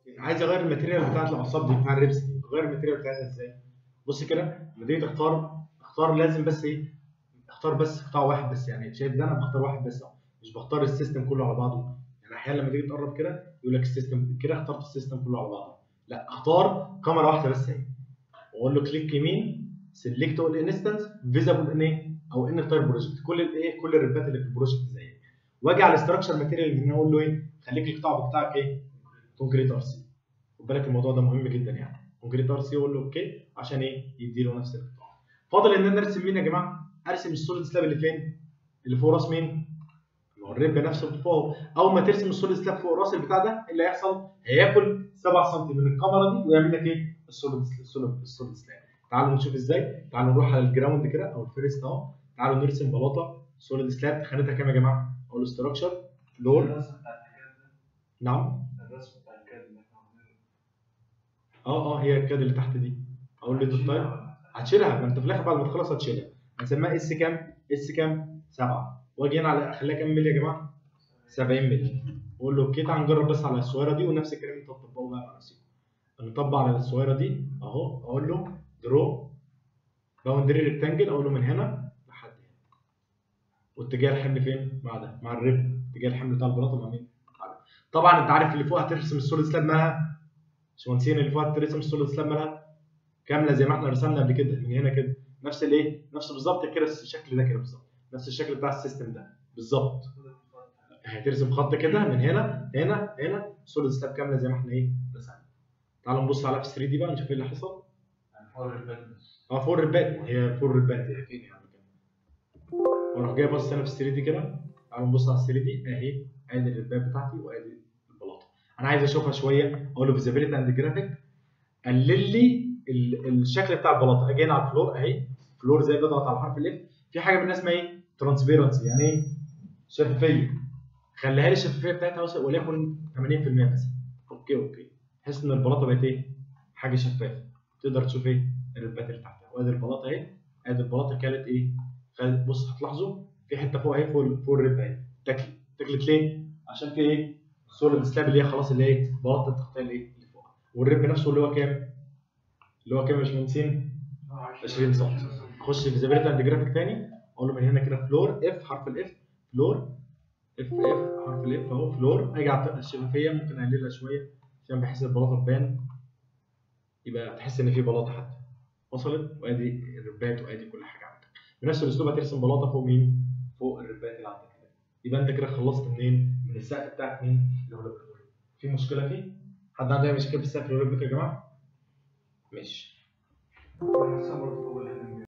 عايز اغير الماتيريال بتاعت الاعصاب دي بتاع الريبس دي اغير الماتيريال بتاعتها ازاي بص كده لما تيجي تختار اختار لازم بس ايه اختار بس قطاع واحد بس يعني شايف ده انا بختار واحد بس اهو مش بختار السيستم كله على بعضه يعني احيانا لما تيجي تقرب كده يقول لك السيستم كده اخترت السيستم كله على بعضه لا اختار كاميرا واحده بس اهي واقول له كليك يمين سيلكت اول انستنس فيزابل ان ايه او ان تايب بروجكت كل الايه كل الريبات اللي في البروجكت زي واجي على الاستراكشر ماتيريال هنا اقول له ايه خليك القطاع بتاعك ايه كونكريت ار سي خد بالك الموضوع ده مهم جدا يعني كونكريت ار سي اقول له اوكي عشان ايه يدي له نفس القطاع فاضل ان انا ارسم مين يا جماعه ارسم السوليد سلاب اللي فين اللي فوق راس مين ما هو الريب نفسه فوق اول ما ترسم السوليد سلاب فوق راس البتاع ده إيه اللي هيحصل هياكل 7 سم من الكاميرا دي ويعمل لك ايه السوليد السوليد السوليد سلاب تعالوا نشوف ازاي تعالوا نروح على الجراوند كده او الفيرست اهو تعالوا نرسم بلاطه سوليد سلاب خانتها كام يا جماعه اقول ستراكشر فلور الرسم بتاع الكاد ده نعم الرسم بتاع الكاد اللي احنا عاملينه اه اه هي الكاد اللي تحت دي اقول له دوت تايب هتشيلها ما انت في الاخر بعد ما تخلص هتشيلها هنسميها اس كام؟ اس كام؟ 7 واجي هنا على اخليها كام مللي يا جماعه؟ 70 مللي واقول له اوكي تعال نجرب بس على الصغيره دي ونفس الكلام انت تطبقه بقى على نفسك نطبق على الصغيره دي اهو اقول له درو باوندري ريكتانجل اقول له من هنا لحد هنا واتجاه الحمل فين؟ مع ده مع الريب اتجاه الحمل بتاع البلاطه مع مين؟ مع ده. طبعا انت عارف اللي فوق هترسم السوليد سلاب مالها باشمهندسين اللي فوق هترسم السوليد سلاب مالها كامله زي ما احنا رسمنا قبل كده من هنا كده نفس الايه نفس بالظبط كده الشكل ده كده بالظبط نفس الشكل بتاع السيستم ده بالظبط هترسم خط كده من هنا هنا هنا سوليد سلاب كامله زي ما احنا ايه رسمنا تعالوا نبص على في 3 دي بقى نشوف ايه اللي حصل يعني حوار الباد بس اه فور ريبات هي فور ريبات هي فين يعني كده واروح جاي بص هنا في 3 دي كده تعالوا نبص على 3 دي اهي ادي الريبات بتاعتي وادي البلاطه انا عايز اشوفها شويه اقول له فيزابيلتي اند جرافيك قلل لي ال- الشكل بتاع البلاطه اجي هنا على الفلور اهي فلور زي بضغط على حرف الاف في حاجه بالناس اسمها ايه ترانسبيرنسي يعني ايه شفافيه خليها لي الشفافيه بتاعتها وصل- وليكن 80% مثلا اوكي اوكي بحيث ان البلاطه بقت ايه حاجه شفافه تقدر تشوف ايه الربات اللي تحتها وادي البلاطه اهي ادي البلاطه كانت ايه خد- بص هتلاحظوا في حته فوق اهي فوق فوق الرب اهي تكلت تكلت ليه عشان في ايه سوليد سلاب اللي هي خلاص اللي هي بلاطه التغطيه اللي ايه اللي فوق والرب نفسه اللي هو كام اللي هو كام يا باشمهندسين 20 سم اخش في فيزابيلتي اند جرافيك تاني اقول له من هنا كده فلور اف حرف الاف فلور اف اف حرف الاف اهو فلور اجي على الشفافيه ممكن اقللها شويه عشان بحيث البلاطه تبان يبقى تحس ان في بلاطه حتى وصلت وادي الربات وادي كل حاجه عندك بنفس الاسلوب هترسم بلاطه فوق مين؟ فوق الربات اللي عندك كده يبقى انت كده خلصت منين؟ من السقف بتاعك مين؟ الهولوجرام في مشكله فيه؟ حد عنده اي مشاكل في السقف الهولوجرام يا جماعه؟ ماشي الرسم برضه فوق